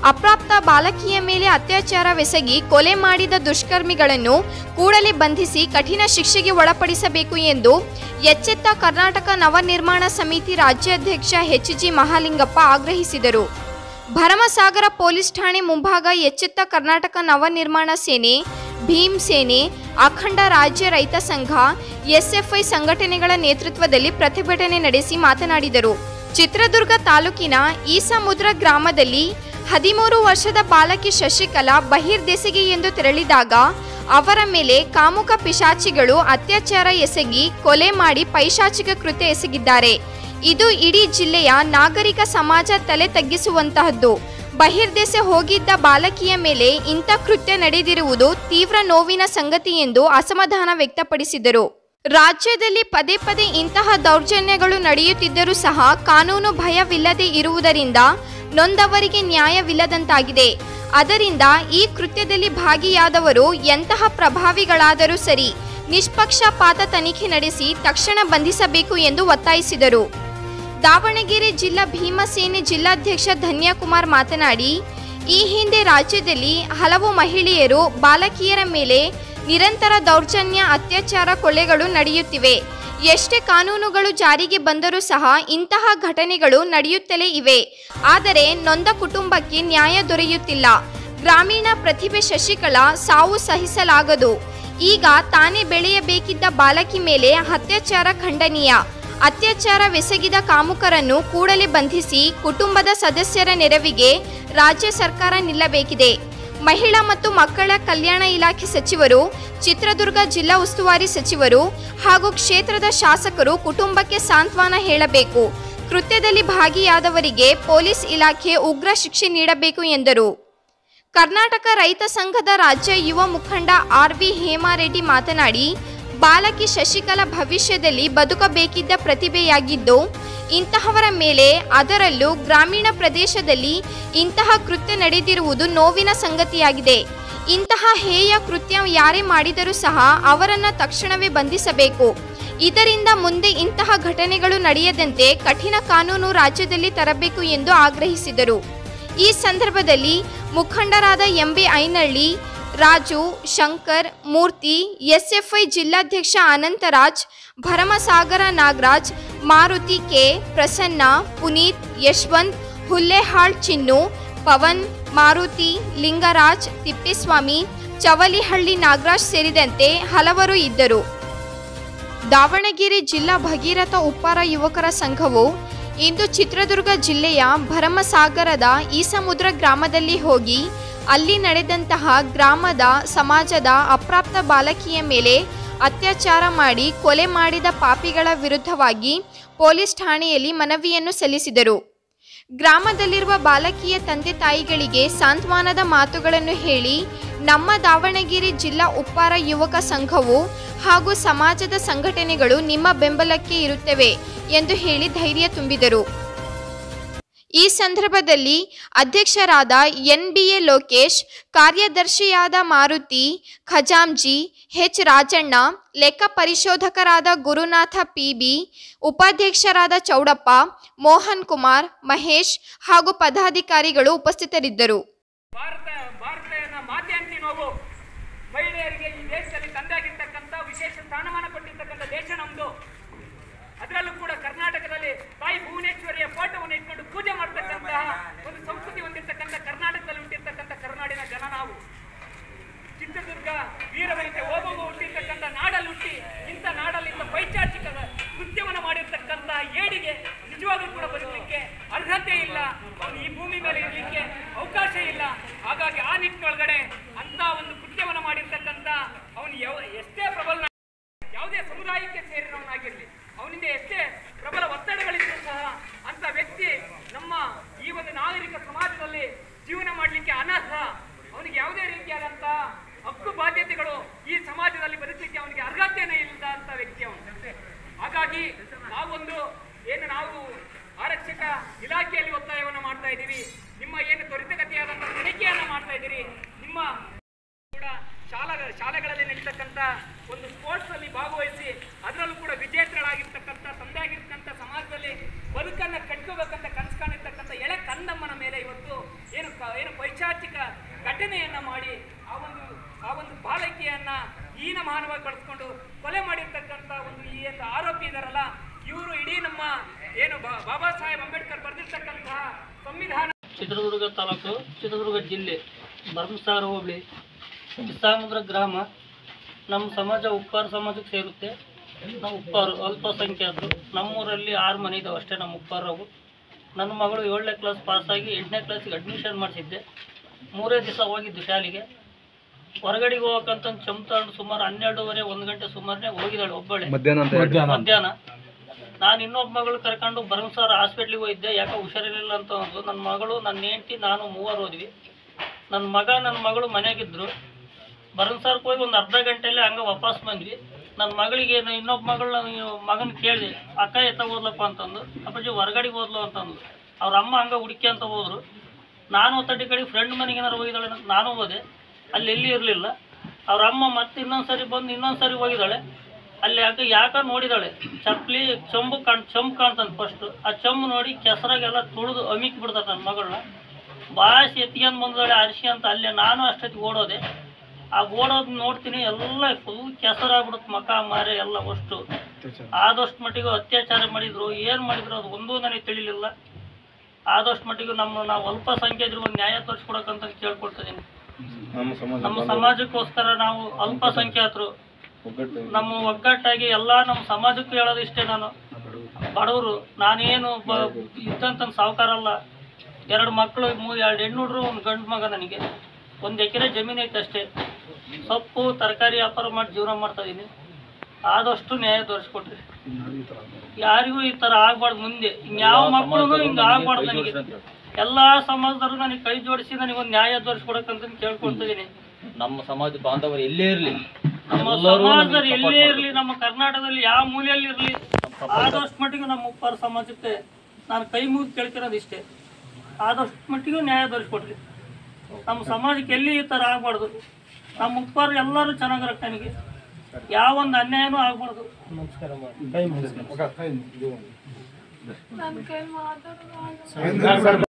ಅಪ್ರಾಪ್ತ ಬಾಲಕಿಯ ಮೇಲೆ ಅತ್ಯಾಚಾರವೆಸಗಿ ಕೊಲೆ ಮಾಡಿದ ದುಷ್ಕರ್ಮಿಗಳನ್ನು ಕೂಡಲೇ ಬಂಧಿಸಿ ಕಠಿಣ ಶಿಕ್ಷೆಗೆ ಒಳಪಡಿಸಬೇಕು ಎಂದು ಎಚ್ಚೆತ್ತ ಕರ್ನಾಟಕ ನವನಿರ್ಮಾಣ ಸಮಿತಿ ರಾಜ್ಯಾಧ್ಯಕ್ಷ ಎಚ್ ಜಿ ಮಹಾಲಿಂಗಪ್ಪ ಆಗ್ರಹಿಸಿದರು ಭರಮಸಾಗರ ಪೊಲೀಸ್ ಠಾಣೆ ಮುಂಭಾಗ ಎಚ್ಚೆತ್ತ ಕರ್ನಾಟಕ ನವನಿರ್ಮಾಣ ಸೇನೆ ಭೀಮ್ ಸೇನೆ ಅಖಂಡ ರಾಜ್ಯ ರೈತ ಸಂಘ ಎಸ್ಎಫ್ಐ ಸಂಘಟನೆಗಳ ನೇತೃತ್ವದಲ್ಲಿ ಪ್ರತಿಭಟನೆ ನಡೆಸಿ ಮಾತನಾಡಿದರು ಚಿತ್ರದುರ್ಗ ತಾಲೂಕಿನ ಈಸಮುದ್ರ ಗ್ರಾಮದಲ್ಲಿ ಹದಿಮೂರು ವರ್ಷದ ಬಾಲಕಿ ಶಶಿಕಲಾ ಬಹಿರ್ದೆಸೆಗೆ ಎಂದು ತೆರಳಿದಾಗ ಅವರ ಮೇಲೆ ಕಾಮುಕ ಪಿಶಾಚಿಗಳು ಅತ್ಯಾಚಾರ ಎಸಗಿ ಕೊಲೆ ಮಾಡಿ ಪೈಶಾಚಿಕ ಕೃತ್ಯ ಎಸಗಿದ್ದಾರೆ ಇದು ಇಡೀ ಜಿಲ್ಲೆಯ ನಾಗರಿಕ ಸಮಾಜ ತಲೆ ತಗ್ಗಿಸುವಂತಹದ್ದು ಬಹಿರ್ದೆಸೆ ಹೋಗಿದ್ದ ಬಾಲಕಿಯ ಮೇಲೆ ಇಂಥ ಕೃತ್ಯ ನಡೆದಿರುವುದು ತೀವ್ರ ನೋವಿನ ಸಂಗತಿ ಎಂದು ಅಸಮಾಧಾನ ವ್ಯಕ್ತಪಡಿಸಿದರು ರಾಜ್ಯದಲ್ಲಿ ಪದೇ ಪದೇ ಇಂತಹ ದೌರ್ಜನ್ಯಗಳು ನಡೆಯುತ್ತಿದ್ದರೂ ಸಹ ಕಾನೂನು ಭಯವಿಲ್ಲದೆ ಇರುವುದರಿಂದ ನೊಂದವರಿಗೆ ನ್ಯಾಯವಿಲ್ಲದಂತಾಗಿದೆ ಅದರಿಂದ ಈ ಕೃತ್ಯದಲ್ಲಿ ಭಾಗಿಯಾದವರು ಎಂತಹ ಪ್ರಭಾವಿಗಳಾದರೂ ಸರಿ ನಿಷ್ಪಕ್ಷಪಾತ ತನಿಖೆ ನಡೆಸಿ ತಕ್ಷಣ ಬಂಧಿಸಬೇಕು ಎಂದು ಒತ್ತಾಯಿಸಿದರು ದಾವಣಗೆರೆ ಜಿಲ್ಲಾ ಭೀಮಸೇನೆ ಜಿಲ್ಲಾಧ್ಯಕ್ಷ ಧನ್ಯಕುಮಾರ್ ಮಾತನಾಡಿ ಈ ಹಿಂದೆ ರಾಜ್ಯದಲ್ಲಿ ಹಲವು ಮಹಿಳೆಯರು ಬಾಲಕಿಯರ ಮೇಲೆ ನಿರಂತರ ದೌರ್ಜನ್ಯ ಅತ್ಯಾಚಾರ ಕೊಲೆಗಳು ನಡೆಯುತ್ತಿವೆ ಎಷ್ಟೇ ಕಾನೂನುಗಳು ಜಾರಿಗೆ ಬಂದರೂ ಸಹ ಇಂತಹ ಘಟನೆಗಳು ನಡೆಯುತ್ತಲೇ ಇವೆ ಆದರೆ ನೊಂದ ಕುಟುಂಬಕ್ಕೆ ನ್ಯಾಯ ದೊರೆಯುತ್ತಿಲ್ಲ ಗ್ರಾಮೀಣ ಪ್ರತಿಭೆ ಶಶಿಕಲಾ ಸಾವು ಸಹಿಸಲಾಗದು ಈಗ ತಾನೇ ಬೆಳೆಯಬೇಕಿದ್ದ ಬಾಲಕಿ ಮೇಲೆ ಅತ್ಯಾಚಾರ ಖಂಡನೀಯ ಅತ್ಯಾಚಾರವೆಸಗಿದ ಕಾಮುಕರನ್ನು ಕೂಡಲೇ ಬಂಧಿಸಿ ಕುಟುಂಬದ ಸದಸ್ಯರ ನೆರವಿಗೆ ರಾಜ್ಯ ಸರ್ಕಾರ ನಿಲ್ಲಬೇಕಿದೆ ಮಹಿಳಾ ಮತ್ತು ಮಕ್ಕಳ ಕಲ್ಯಾಣ ಇಲಾಖೆ ಸಚಿವರು ಚಿತ್ರದುರ್ಗ ಜಿಲ್ಲಾ ಉಸ್ತುವಾರಿ ಸಚಿವರು ಹಾಗೂ ಕ್ಷೇತ್ರದ ಶಾಸಕರು ಕುಟುಂಬಕ್ಕೆ ಸಾಂತ್ವನ ಹೇಳಬೇಕು ಕೃತ್ಯದಲ್ಲಿ ಭಾಗಿಯಾದವರಿಗೆ ಪೊಲೀಸ್ ಇಲಾಖೆ ಉಗ್ರ ಶಿಕ್ಷೆ ನೀಡಬೇಕು ಎಂದರು ಕರ್ನಾಟಕ ರೈತ ಸಂಘದ ರಾಜ್ಯ ಯುವ ಮುಖಂಡ ಆರ್ ವಿ ಹೇಮಾರೆಡ್ಡಿ ಮಾತನಾಡಿ ಬಾಲಕಿ ಶಶಿಕಲಾ ಭವಿಷ್ಯದಲ್ಲಿ ಬದುಕಬೇಕಿದ್ದ ಪ್ರತಿಭೆಯಾಗಿದ್ದು ಇಂತಹವರ ಮೇಲೆ ಅದರಲ್ಲೂ ಗ್ರಾಮೀಣ ಪ್ರದೇಶದಲ್ಲಿ ಇಂತಹ ಕೃತ್ಯ ನಡೆದಿರುವುದು ನೋವಿನ ಸಂಗತಿಯಾಗಿದೆ ಇಂತಹ ಹೇಯ ಕೃತ್ಯ ಯಾರೇ ಮಾಡಿದರೂ ಸಹ ಅವರನ್ನು ತಕ್ಷಣವೇ ಬಂಧಿಸಬೇಕು ಇದರಿಂದ ಮುಂದೆ ಇಂತಹ ಘಟನೆಗಳು ನಡೆಯದಂತೆ ಕಠಿಣ ಕಾನೂನು ರಾಜ್ಯದಲ್ಲಿ ತರಬೇಕು ಎಂದು ಆಗ್ರಹಿಸಿದರು ಈ ಸಂದರ್ಭದಲ್ಲಿ ಮುಖಂಡರಾದ ಎಂಬಿ ಐನಳ್ಳಿ ರಾಜು ಶಂಕರ್ ಮೂರ್ತಿ ಎಸ್ಎಫ್ಐ ಜಿಲ್ಲಾಧ್ಯಕ್ಷ ಅನಂತರಾಜ್ ಭರಮಸಾಗರ ನಾಗರಾಜ್ ಮಾರುತಿ ಕೆ ಪ್ರಸನ್ನ ಪುನೀತ್ ಯಶವಂತ್ ಹುಲ್ಲೆಹಾಳ್ ಚಿನ್ನು ಪವನ್ ಮಾರುತಿ ಲಿಂಗರಾಜ್ ತಿಪ್ಪೇಸ್ವಾಮಿ ಚವಲಿಹಳ್ಳಿ ನಾಗರಾಜ್ ಸೇರಿದಂತೆ ಹಲವರು ಇದ್ದರು ದಾವಣಗೆರೆ ಜಿಲ್ಲಾ ಭಗೀರಥ ಉಪ್ಪಾರ ಯುವಕರ ಸಂಘವು ಇಂದು ಚಿತ್ರದುರ್ಗ ಜಿಲ್ಲೆಯ ಭರಮಸಾಗರದ ಈಸಮುದ್ರ ಗ್ರಾಮದಲ್ಲಿ ಹೋಗಿ ಅಲ್ಲಿ ನಡೆದಂತಹ ಗ್ರಾಮದ ಸಮಾಜದ ಅಪ್ರಾಪ್ತ ಬಾಲಕಿಯ ಮೇಲೆ ಅತ್ಯಾಚಾರ ಮಾಡಿ ಕೊಲೆ ಮಾಡಿದ ಪಾಪಿಗಳ ವಿರುದ್ಧವಾಗಿ ಪೊಲೀಸ್ ಠಾಣೆಯಲ್ಲಿ ಮನವಿಯನ್ನು ಸಲ್ಲಿಸಿದರು ಗ್ರಾಮದಲ್ಲಿರುವ ಬಾಲಕಿಯ ತಂದೆ ತಾಯಿಗಳಿಗೆ ಸಾಂತ್ವನದ ಮಾತುಗಳನ್ನು ಹೇಳಿ ನಮ್ಮ ದಾವಣಗೆರೆ ಜಿಲ್ಲಾ ಉಪ್ಪಾರ ಯುವಕ ಸಂಘವು ಹಾಗೂ ಸಮಾಜದ ಸಂಘಟನೆಗಳು ನಿಮ್ಮ ಬೆಂಬಲಕ್ಕೆ ಇರುತ್ತವೆ ಎಂದು ಹೇಳಿ ಧೈರ್ಯ ತುಂಬಿದರು ಈ ಸಂದರ್ಭದಲ್ಲಿ ಅಧ್ಯಕ್ಷರಾದ ಎನ್ ಬಿ ಎ ಲೋಕೇಶ್ ಕಾರ್ಯದರ್ಶಿಯಾದ ಮಾರುತಿ ಖಜಾಂಜಿ ಎಚ್ ರಾಜಣ್ಣ ಲೆಕ್ಕ ಪರಿಶೋಧಕರಾದ ಗುರುನಾಥ ಪಿಬಿ ಉಪಾಧ್ಯಕ್ಷರಾದ ಚೌಡಪ್ಪ ಮೋಹನ್ ಕುಮಾರ್ ಮಹೇಶ್ ಹಾಗೂ ಪದಾಧಿಕಾರಿಗಳು ಉಪಸ್ಥಿತರಿದ್ದರು ಭಾರತ ಭಾರತನ ಮಾತೆ ಅಂತೀವಿ ನಾವು ಮಹಿಳೆಯರಿಗೆ ಈ ದೇಶದಲ್ಲಿ ತಂದಾಗಿರ್ತಕ್ಕಂಥ ವಿಶೇಷ ಸ್ಥಾನಮಾನ ಕೊಟ್ಟಿರ್ತಕ್ಕಂಥ ದೇಶ ನಮ್ಮದು ಅದರಲ್ಲೂ ಕೂಡ ಕರ್ನಾಟಕದಲ್ಲಿ ತಾಯಿ ಭುವನೇಶ್ವರಿಯ ಫೋಟೋವನ್ನು ಇಟ್ಕೊಂಡು ಪೂಜೆ ಮಾಡ್ತಕ್ಕಂತಹ ಒಂದು ಸಂಸ್ಕೃತಿ ಹೊಂದಿರತಕ್ಕಂಥ ಕರ್ನಾಟಕದಲ್ಲಿ ಹುಟ್ಟಿರ್ತಕ್ಕಂಥ ಕರ್ನಾಡಿನ ಜನ ನಾವು ಚಿತ್ರದುರ್ಗ ವೀರವನಿತೆ ಓಬವ್ವ ಹುಟ್ಟಿರ್ತಕ್ಕಂಥ ನಾಡಲ್ಲಿ ಹುಟ್ಟಿ ಇಂಥ ನಾಡಲ್ಲಿ ಇಂಥ ಪೈಚಾಚಿಕ ಕೃತ್ಯವನ್ನು ಮಾಡಿರ್ತಕ್ಕಂಥ ಏಡಿಗೆ ನಿಜವಾಗ್ಲೂ ಕೂಡ ಬದುಕಲಿಕ್ಕೆ ಅರ್ಹತೆ ಇಲ್ಲ ಅವನು ಈ ಭೂಮಿ ಮೇಲೆ ಇರಲಿಕ್ಕೆ ಅವಕಾಶ ಇಲ್ಲ ಹಾಗಾಗಿ ಆ ನಿಟ್ಟಿನೊಳಗಡೆ ಅಂತ ಒಂದು ಕೃತ್ಯವನ್ನು ಮಾಡಿರ್ತಕ್ಕಂಥ ಅವನು ಯಾವ ಎಷ್ಟೇ ಪ್ರಬಲ ಯಾವುದೇ ಸಮುದಾಯಕ್ಕೆ ಸೇರಿದವನಾಗಿರಲಿ ಅವನಿಂದ ಎಷ್ಟೇ ಪ್ರಬಲ ಒತ್ತಡಗಳಿದ್ರೂ ಸಹ ಅಂತ ವ್ಯಕ್ತಿ ನಮ್ಮ ಈ ಒಂದು ನಾಗರಿಕ ಸಮಾಜದಲ್ಲಿ ಜೀವನ ಮಾಡಲಿಕ್ಕೆ ಅನರ್ಹ ಅವನಿಗೆ ಯಾವುದೇ ರೀತಿಯಾದಂಥ ಹಕ್ಕು ಬಾಧ್ಯತೆಗಳು ಈ ಸಮಾಜದಲ್ಲಿ ಬದುಕಲಿಕ್ಕೆ ಅವನಿಗೆ ಅರ್ಹತೆಯೇ ಇಲ್ಲದ ಅಂತ ವ್ಯಕ್ತಿ ಅವನು ಹಾಗಾಗಿ ನಾವೊಂದು ಏನು ನಾವು ಆರಕ್ಷಕ ಇಲಾಖೆಯಲ್ಲಿ ಒತ್ತಾಯವನ್ನು ಮಾಡ್ತಾ ಇದ್ದೀವಿ ನಿಮ್ಮ ಏನು ತ್ವರಿತಗತಿಯಾದಂಥ ತನಿಖೆಯನ್ನು ಮಾಡ್ತಾ ಇದ್ದೀರಿ ನಿಮ್ಮ ಕೂಡ ಶಾಲಾ ಶಾಲೆಗಳಲ್ಲಿ ನಡೀತಕ್ಕಂಥ ಒಂದು ಸ್ಪೋರ್ಟ್ಸ್ ಅಲ್ಲಿ ಭಾಗವಹಿಸಿ ಅದರಲ್ಲೂ ಕೂಡ ವಿಜೇತರಾಗಿರ್ತಕ್ಕಂಥ ತಂದೆ ಆಗಿರ್ತಕ್ಕಂಥ ಸಮಾಜದಲ್ಲಿ ಬದುಕನ್ನ ಕಟ್ಕೋಬೇಕಂತ ಕನಸು ಕಾಣಿರ್ತಕ್ಕಂಥ ಎಳೆ ಕಂದಮ್ಮನ ಮೇಲೆ ಇವತ್ತು ಏನು ಕ- ಏನು ಚಿತ್ರದುರ್ಗ ತಾಲೂಕು ಚಿತ್ರದುರ್ಗ ಜಿಲ್ಲೆ ಭರಮಸಾಗರ ಹೋಬಳಿ ಕಿಸಾಮುದ್ರ ಗ್ರಾಮ ನಮ್ಮ ಸಮಾಜ ಉಪ್ಪಾರ ಸಮಾಜಕ್ಕೆ ಸೇರುತ್ತೆ ನಾವು ಉಪ್ಪಾರು ಅಲ್ಪಸಂಖ್ಯಾತರು ನಮ್ಮೂರಲ್ಲಿ ಆರು ಮನೆ ಇದಾವೆ ಅಷ್ಟೇ ನಮ್ಮ ಉಪ್ಪಾರವು ನನ್ನ ಮಗಳು ಏಳನೇ ಕ್ಲಾಸ್ ಪಾಸಾಗಿ ಎಂಟನೇ ಕ್ಲಾಸಿಗೆ ಅಡ್ಮಿಷನ್ ಮಾಡಿಸಿದ್ದೆ ಮೂರೇ ದಿವಸ ಹೋಗಿದ್ದು ಶಾಲೆಗೆ ಹೊರಗಡೆಗೆ ಹೋಗಕ್ಕಂತ ಚಮತಾಂಡು ಸುಮಾರು ಹನ್ನೆರಡೂವರೆ ಒಂದು ಗಂಟೆ ಸುಮಾರನೇ ಹೋಗಿದ್ದಾಳೆ ಒಬ್ಬಳೆ ಮಧ್ಯಾಹ್ನ ನಾನು ಇನ್ನೊಬ್ಬ ಮಗಳು ಕರ್ಕೊಂಡು ಭರಮಸಾರ ಹಾಸ್ಪಿಟ್ಲಿಗೆ ಹೋಗಿದ್ದೆ ಯಾಕೆ ಹುಷಾರಿರಲಿಲ್ಲ ಅಂತ ಅಂದ್ರು ನನ್ನ ಮಗಳು ನನ್ನ ಹೆಂಡತಿ ನಾನು ಮೂವರು ಹೋದ್ವಿ ನನ್ನ ಮಗ ನನ್ನ ಮಗಳು ಮನೆಯಾಗಿದ್ದರು ಭರಮಸಾರಕ್ಕೆ ಹೋಗಿ ಒಂದು ಅರ್ಧ ಗಂಟೆಯಲ್ಲಿ ಹಂಗೆ ವಾಪಸ್ ಬಂದ್ವಿ ನನ್ನ ಮಗಳಿಗೆ ನಾನು ಇನ್ನೊಬ್ಬ ಮಗಳ ಮಗನ ಕೇಳಿದೆ ಅಕ್ಕ ಎತ್ತ ಹೋದ್ಲಪ್ಪ ಅಂತಂದು ಅಪ್ಪಾಜಿ ಹೊರಗಡೆಗೆ ಹೋದ್ಲು ಅಂತಂದು ಅವ್ರ ಅಮ್ಮ ಹಂಗೆ ಹುಡುಕಿ ಅಂತ ಹೋದ್ರು ನಾನು ಒತ್ತಡಿ ಕಡೆ ಫ್ರೆಂಡ್ ಮನೆಗೆ ಏನಾರು ಹೋಗಿದ್ದಾಳೆ ಅಂತ ನಾನು ಹೋದೆ ಅಲ್ಲಿ ಎಲ್ಲಿ ಇರಲಿಲ್ಲ ಅವ್ರ ಅಮ್ಮ ಮತ್ತೆ ಇನ್ನೊಂದು ಸರಿ ಬಂದು ಇನ್ನೊಂದು ಸರಿ ಹೋಗಿದ್ದಾಳೆ ಅಲ್ಲಿ ಯಾಕೆ ಯಾಕ ನೋಡಿದಾಳೆ ಚಪ್ಪಲಿ ಚಂಬು ಕಾಣ್ ಚಂಬು ಕಾಣ್ತಾನೆ ಫಸ್ಟ್ ಆ ಚಂಬು ನೋಡಿ ಕೆಸರಾಗೆಲ್ಲ ತುಳಿದು ಅಮಿಕ್ ಬಿಡ್ತಾನೆ ನನ್ನ ಮಗಳನ್ನ ಭಾಷೆ ಎತ್ಕೊಂಡು ಬಂದಾಳೆ ಅರಿಸಿ ಅಂತ ಅಲ್ಲೇ ನಾನು ಅಷ್ಟೊತ್ತಿಗೆ ಓಡೋದೆ ಆ ಓಡೋದು ನೋಡ್ತೀನಿ ಎಲ್ಲ ಫುಲ್ ಕೆಸರಾಗ್ಬಿಡುತ್ತೆ ಮಕ ಮಾರೆ ಎಲ್ಲ ಅಷ್ಟು ಆದಷ್ಟು ಮಟ್ಟಿಗೆ ಅತ್ಯಾಚಾರ ಮಾಡಿದ್ರು ಏನು ಮಾಡಿದ್ರು ಅದು ಒಂದೂ ನನಗೆ ತಿಳಿಲಿಲ್ಲ ಆದಷ್ಟು ಮಟ್ಟಿಗೆ ನಮ್ಮ ನಾವು ಅಲ್ಪಸಂಖ್ಯಾತರು ಒಂದು ನ್ಯಾಯ ತೋರಿಸ್ಕೊಡಕ್ಕಂತ ಕೇಳ್ಕೊಳ್ತಿದ್ದೀನಿ ನಮ್ಮ ಸಮಾಜಕ್ಕೋಸ್ಕರ ನಾವು ಅಲ್ಪಸಂಖ್ಯಾತರು ನಮ್ಮ ಒಗ್ಗಟ್ಟಾಗಿ ಎಲ್ಲ ನಮ್ಮ ಸಮಾಜಕ್ಕೂ ಹೇಳೋದು ಇಷ್ಟೇ ನಾನು ಬಡವರು ನಾನೇನು ಬ ಇದ್ದಂತ ಸಾವುಕಾರ ಅಲ್ಲ ಎರಡು ಮಕ್ಕಳು ಮೂರು ಎರಡು ಹೆಣ್ಣುಡ್ರು ಒಂದು ಗಂಡು ಮಗ ನನಗೆ ಒಂದು ಎಕರೆ ಜಮೀನು ಐತೆ ಅಷ್ಟೇ ಸೊಪ್ಪು ತರಕಾರಿ ವ್ಯಾಪಾರ ಮಾಡಿ ಜೀವನ ಮಾಡ್ತಾ ಇದ್ದೀನಿ ಆದಷ್ಟು ನ್ಯಾಯ ತೋರಿಸ್ಕೊಟ್ರಿ ಯಾರಿಗೂ ಈ ಥರ ಆಗ್ಬಾರ್ದು ಮುಂದೆ ಇನ್ಯಾವ ಮಕ್ಕಳು ಹಿಂಗೆ ಆಗ್ಬಾರ್ದು ನನಗೆ ಎಲ್ಲ ಸಮಾಜದವರು ನನಗೆ ಕೈ ಜೋಡಿಸಿ ನನಗೆ ಒಂದು ನ್ಯಾಯ ತೋರಿಸ್ಕೊಡಕ್ಕಂತ ಕೇಳ್ಕೊಳ್ತಿದ್ದೀನಿ ನಮ್ಮ ಸಮಾಜ ಬಾಂಧವರು ಎಲ್ಲೇ ಇರಲಿ ನಮ್ಮ ಸಮಾಜದಲ್ಲಿ ಎಲ್ಲೇ ಇರಲಿ ನಮ್ಮ ಕರ್ನಾಟಕದಲ್ಲಿ ಯಾವ ಮೂಲೆಯಲ್ಲಿ ಇರಲಿ ಆದಷ್ಟು ಮಟ್ಟಿಗೆ ನಮ್ಮ ಉಪ್ಪಾರ ಸಮಾಜಕ್ಕೆ ನಾನು ಕೈ ಮುಗಿದು ಕೇಳ್ತಿರೋದು ಇಷ್ಟೇ ಆದಷ್ಟು ಮಟ್ಟಿಗೂ ನ್ಯಾಯ ದೊರಕಿಕೊಡ್ರಿ ನಮ್ಮ ಸಮಾಜಕ್ಕೆ ಎಲ್ಲಿ ಈ ಥರ ಆಗಬಾರ್ದು ನಮ್ಮ ಉಪ್ಪಾರ ಎಲ್ಲರೂ ಚೆನ್ನಾಗಿರಕ್ಕೆ ನನಗೆ ಯಾವ ಒಂದು ಅನ್ಯಾಯನೂ ಆಗಬಾರ್ದು ನನ್ನ ಕೈ ಮಾತಾಡೋದು